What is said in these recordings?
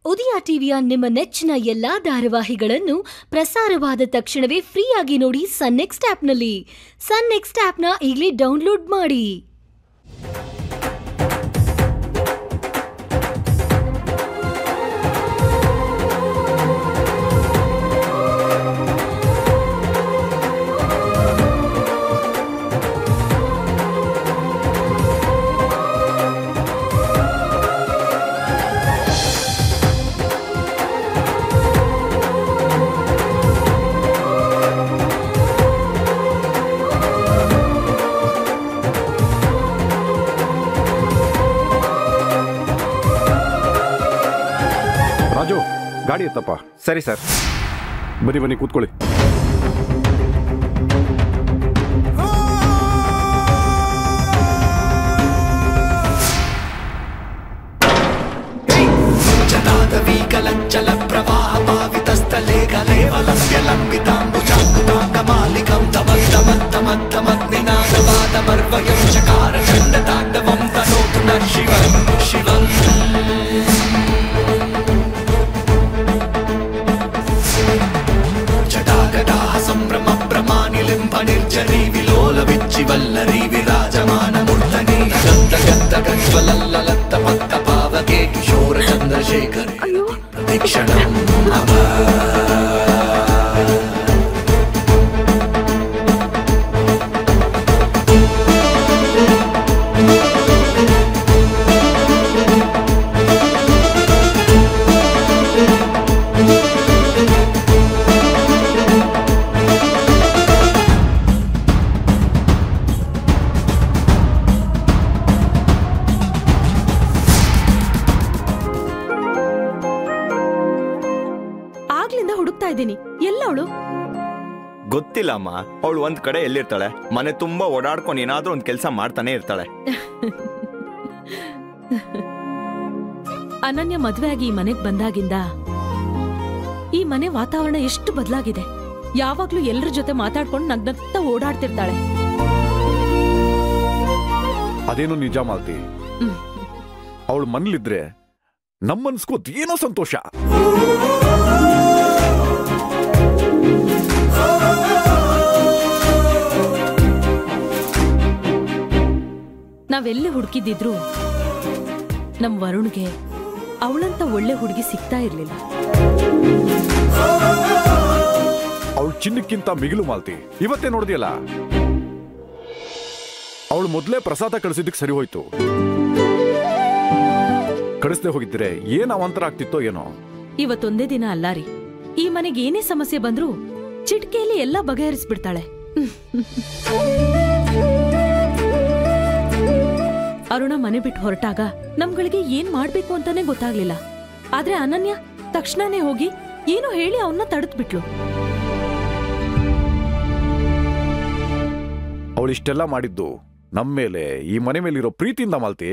ಉದಯ ಟಿವಿಯ ನಿಮ್ಮ ನೆಚ್ಚಿನ ಎಲ್ಲಾ ಧಾರಾವಾಹಿಗಳನ್ನು ಪ್ರಸಾರವಾದ ತಕ್ಷಣವೇ ಫ್ರೀಯಾಗಿ ನೋಡಿ ಸನ್ ನೆಕ್ಸ್ಟ್ ಆಪ್ನಲ್ಲಿ ಸನ್ ನೆಕ್ಸ್ಟ್ ಆಪ್ನ ಈಗಲೇ ಡೌನ್ಲೋಡ್ ಮಾಡಿ ರಾಜು ಗಾಡಿ ಎತ್ತಪ್ಪ ಸರಿ ಸರ್ ಬನ್ನಿ ಬನ್ನಿ ಕೂತ್ಕೊಳ್ಳಿ जटादवीकलञ्चल प्रवाह पावितस्थले कलेवलस्य लम्बिताम्बुजाङ्कुताङ्गमालिकं तमत्तमत्तमत्तमग्निनादवादमर्वयं चकार चण्डताण्डवं तनोतु नः शिवं शिवम् जटागटाः सम्भ्रम प्रमानिलिम्ब निर्जरी विलोल विच्चिवल्लरी विराजमानमूर्धनि गन्त गन्त गज्वलल्ललत्त पत्त पावके किशोर चन्द्रशेखर प्रतीक्षणम् ಆಗ್ಲಿಂದ ಹುಡುಕ್ತಾ ಇದ್ದೀನಿ ಎಲ್ಲವಳು ಗೊತ್ತಿಲ್ಲ ಅಮ್ಮ ಅವಳು ಒಂದ್ ಕಡೆ ಎಲ್ಲಿರ್ತಾಳೆ ಮನೆ ತುಂಬಾ ಓಡಾಡ್ಕೊಂಡು ಏನಾದ್ರೂ ಒಂದ್ ಕೆಲಸ ಮಾಡ್ತಾನೆ ಇರ್ತಾಳೆ ಅನನ್ಯ ಮದ್ವೆ ಆಗಿ ಈ ಮನೆಗ್ ಬಂದಾಗಿಂದ ಈ ಮನೆ ವಾತಾವರಣ ಎಷ್ಟು ಬದಲಾಗಿದೆ ಯಾವಾಗ್ಲೂ ಎಲ್ರ ಜೊತೆ ಮಾತಾಡ್ಕೊಂಡು ನಗ್ನಗ್ತಾ ಓಡಾಡ್ತಿರ್ತಾಳೆ ಅದೇನೋ ನಿಜ ಮಾಲ್ತಿ ಹ್ಮ್. ಅವಳು ಮನೇಲಿದ್ರೆ ನಮ್ಮನ್ಸ್ಕೋ ಏನೋ ಸಂತೋಷ ನಾವೆಲ್ಲಿ ಹುಡುಕಿದ್ದಿದ್ರು ನಮ್ ವರುಣ್ಗೆ ಅವಳಂತ ಒಳ್ಳೆ ಹುಡುಗಿ ಸಿಗ್ತಾ ಇರ್ಲಿಲ್ಲ ಅವಳು ಚಿನ್ನಕ್ಕಿಂತ ಮಿಗಿಲು ಮಾಲ್ತಿ ಇವತ್ತೇ ನೋಡಿದ್ಯಲ್ಲ ಅವಳು ಮೊದಲೇ ಪ್ರಸಾದ ಕಳಿಸಿದ್ದಕ್ಕೆ ಸರಿ ಹೋಯ್ತು ಕಳಿಸ್ದೆ ಹೋಗಿದ್ರೆ ಏನ್ ಅವಾಂತರ ಆಗ್ತಿತ್ತೋ ಏನೋ ಇವತ್ತೊಂದೇ ದಿನ ಅಲ್ಲ ರೀ ಈ ಮನೆಗೆ ಏನೇ ಸಮಸ್ಯೆ ಬಂದ್ರೂ ಚಿಟ್ಕೆಯಲ್ಲಿ ಎಲ್ಲ ಬಗೆಹರಿಸ್ಬಿಡ್ತಾಳೆ ಅರುಣ ಮನೆ ಬಿಟ್ಟು ಹೊರಟಾಗ ನಮ್ಗಳಿಗೆ ಏನ್ ಮಾಡ್ಬೇಕು ಅಂತಾನೆ ಗೊತ್ತಾಗ್ಲಿಲ್ಲ ಆದ್ರೆ ಅನನ್ಯ ತಕ್ಷಣನೇ ಹೋಗಿ ಏನೋ ಹೇಳಿ ಅವನ್ನ ತಡೆದ್ಬಿಟ್ಲು ಅವಳು ಇಷ್ಟೆಲ್ಲ ಮಾಡಿದ್ದು ನಮ್ಮ ಮೇಲೆ ಈ ಮನೆ ಮೇಲಿರೋ ಪ್ರೀತಿಯಿಂದ ಮಾಲ್ತಿ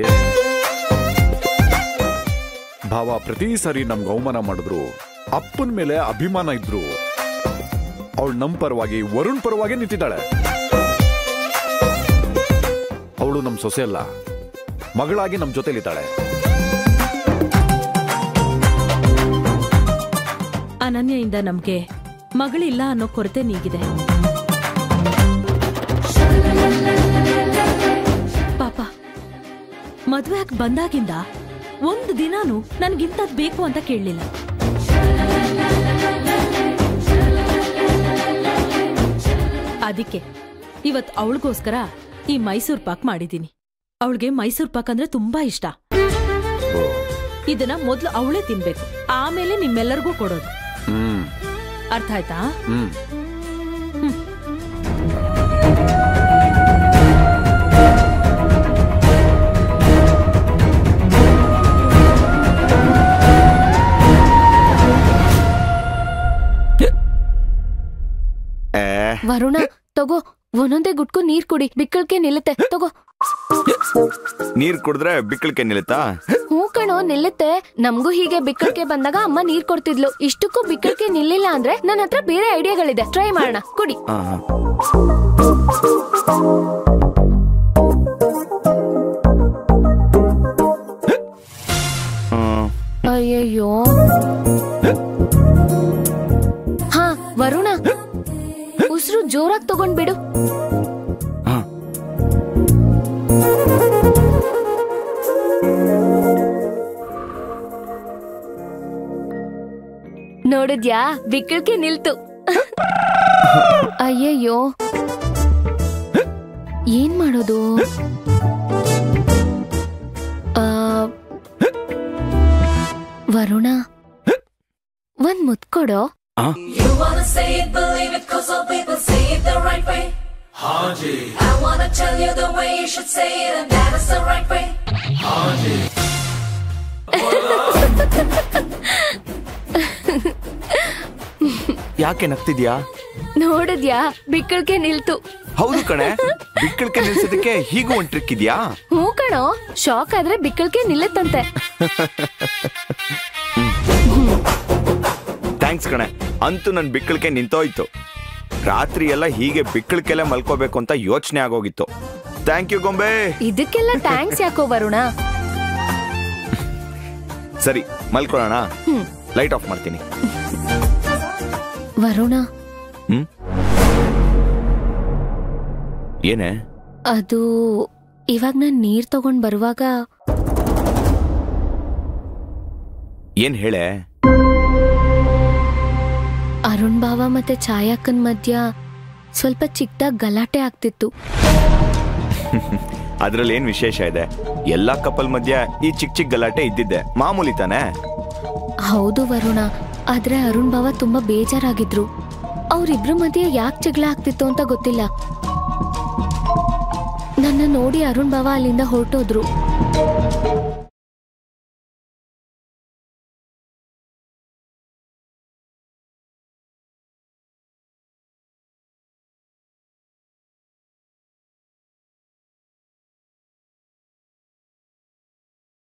ಭಾವ ಪ್ರತಿ ಸಾರಿ ನಮ್ಗೆ ಅವಮಾನ ಮಾಡಿದ್ರು ಅಪ್ಪನ ಮೇಲೆ ಅಭಿಮಾನ ಇದ್ರು ಅವಳು ನಮ್ ಪರವಾಗಿ ವರುಣ್ ಪರವಾಗಿ ನಿಂತಿದ್ದಾಳೆ ಅವಳು ನಮ್ ಸೊಸೆ ಅಲ್ಲ ಮಗಳಾಗಿ ನಮ್ ಜೊತೆಲಿದ್ದಾಳೆ ಅನನ್ಯಯಿಂದ ನಮ್ಗೆ ಮಗಳಿಲ್ಲ ಅನ್ನೋ ಕೊರತೆ ನೀಗಿದೆ ಪಾಪ ಮದ್ವೆ ಆಗ್ ಬಂದಾಗಿಂದ ಒಂದು ದಿನಾನು ನನ್ಗಿಂತದ್ ಬೇಕು ಅಂತ ಕೇಳಲಿಲ್ಲ ಅದಕ್ಕೆ ಇವತ್ ಅವಳಿಗೋಸ್ಕರ ಈ ಮೈಸೂರ್ ಪಾಕ್ ಮಾಡಿದೀನಿ ಅವಳಿಗೆ ಮೈಸೂರ್ ಪಾಕ್ ಅಂದ್ರೆ ತುಂಬಾ ಇಷ್ಟ ಇದನ್ನ ಮೊದ್ಲು ಅವಳೇ ತಿನ್ಬೇಕು ಆಮೇಲೆ ನಿಮ್ಮೆಲ್ಲರಿಗೂ ಕೊಡೋದು ಹ್ಮ್ ಅರ್ಥ ಆಯ್ತಾ ಹ್ಮ್ ಏ ವರುಣ ತಗೋ ಒಂದೊಂದೇ ಗುಟ್ಕು ನೀರ್ ಕುಡಿ ಬಿಕ್ಕಳ್ಕೆ ನಿಲ್ಲುತ್ತೆ ತಗೋ ನೀರ್ ಕುಡಿದ್ರೆ ಬಿಕ್ಕಳಿಕೆ ನಿಲ್ಲುತ್ತಾ ಹೂ ಕಣೋ ನಿಲ್ಲುತ್ತೆ ನಮ್ಗೂ ಹೀಗೆ ಬಿಕ್ಕಳ್ಕೆ ಬಂದಾಗ ಅಮ್ಮ ನೀರ್ ಕೊಡ್ತಿದ್ಲು ಇಷ್ಟಕ್ಕೂ ಬಿಕ್ಕಳ್ಕೆ ನಿಲ್ಲಿಲ್ಲ ಅಂದ್ರೆ ನನ್ನ ಹತ್ರ ಬೇರೆ ಐಡಿಯಾಗಳಿದೆ ಟ್ರೈ ಮಾಡೋಣ ಕುಡಿ ಹಾ ಹಾ. ಹ್ಮ್. ಅಯ್ಯೋ ಅಯ್ಯಯ್ಯೋ ಹಾ ವರುಣ ಉಸಿರು ಜೋರಾಗಿ ತಗೊಂಡ್ಬಿಡು ಹಾ ನೋಡಿದ್ಯಾ ಬಿಕ್ಕಳಿಕೆ ನಿಲ್ತು ಅಯ್ಯಯ್ಯೋ ಏನ್ ಮಾಡೋದು ಆ, ವರುಣ ಒಂದ್ ಮುತ್ಕೊಡೋ You wanna say it, believe it, cause all people say it the right way. I wanna tell you the way you should say it, and that is the right way. ಯಾಕೆ ನಗ್ತಿದ್ಯಾ ನೋಡಿದ್ಯಾ ಬಿಕ್ಕಳಿಕೆ ನಿಲ್ತು ಹೌದು ಕಣೆ ಬಿಕ್ಕಳಿಕೆ ನಿಲ್ಸೋದಕ್ಕೆ ಹೀಗೂ ಒಂದ್ ಟ್ರಿಕ್ ಇದ್ಯಾ ಹ್ಞೂ ಕಣೋ shock ಆದ್ರೆ ಬಿಕ್ಕಳಿಕೆ ನಿಲ್ಲತ್ತಂತೆ ಥ್ಯಾಂಕ್ಸ್ ಕಣೆ ಅಂತೂ ನನ್ ಬಿಕ್ಕಳಿಕೆ ನಿಂತೋಯ್ತು ರಾತ್ರಿ ಎಲ್ಲ ಹೀಗೆ ಬಿಕ್ಕಳಿಕೆಲ್ಲ ಮಲ್ಕೋಬೇಕು ಅಂತ ಯೋಚನೆ ಆಗೋಗಿತ್ತು ಥ್ಯಾಂಕ್ ಯು ಗೊಂಬೆ ಇದಕ್ಕೆಲ್ಲ ಥ್ಯಾಂಕ್ಸ್ ಯಾಕೋ ವರುಣ ಸರಿ ಮಲ್ಕೊಳ್ಳೋಣ ಲೈಟ್ ಆಫ್ ಮಾಡ್ತೀನಿ ವರುಣ ಹ್ಮ್ ಏನೇ ಅದು ಇವಾಗ ನಾನ್ ನೀರ್ ತಗೊಂಡ್ ಬರುವಾಗ ಏನ್ ಹೇಳೆ ಅರುಣ್ ಬಾವ ಮತ್ತೆ ಛಾಯಾಕ್ಕನ್ ಮಧ್ಯ ಸ್ವಲ್ಪ ಚಿಕ್ಕದಾಗ್ ಗಲಾಟೆ ಆಗ್ತಿತ್ತು ಅದ್ರಲ್ಲಿ ಏನ್ ವಿಶೇಷ ಇದೆ ಎಲ್ಲಾ ಕಪಲ್ ಮಧ್ಯ ಈ ಚಿಕ್ಕ ಚಿಕ್ಕ ಗಲಾಟೆ ಇದ್ದಿದ್ದೆ ಮಾಮೂಲಿ ತಾನೇ ಹೌದು ವರುಣ ಆದ್ರೆ ಅರುಣ್ ಬಾವ ತುಂಬಾ ಬೇಜಾರಾಗಿದ್ರು ಅವ್ರಿಬ್ರ ಮಧ್ಯೆ ಯಾಕೆ ಜಗಳ ಆಗ್ತಿತ್ತು ಅಂತ ಗೊತ್ತಿಲ್ಲ ನನ್ನ ನೋಡಿ ಅರುಣ್ ಬಾವ ಅಲ್ಲಿಂದ ಹೊರಟೋದ್ರು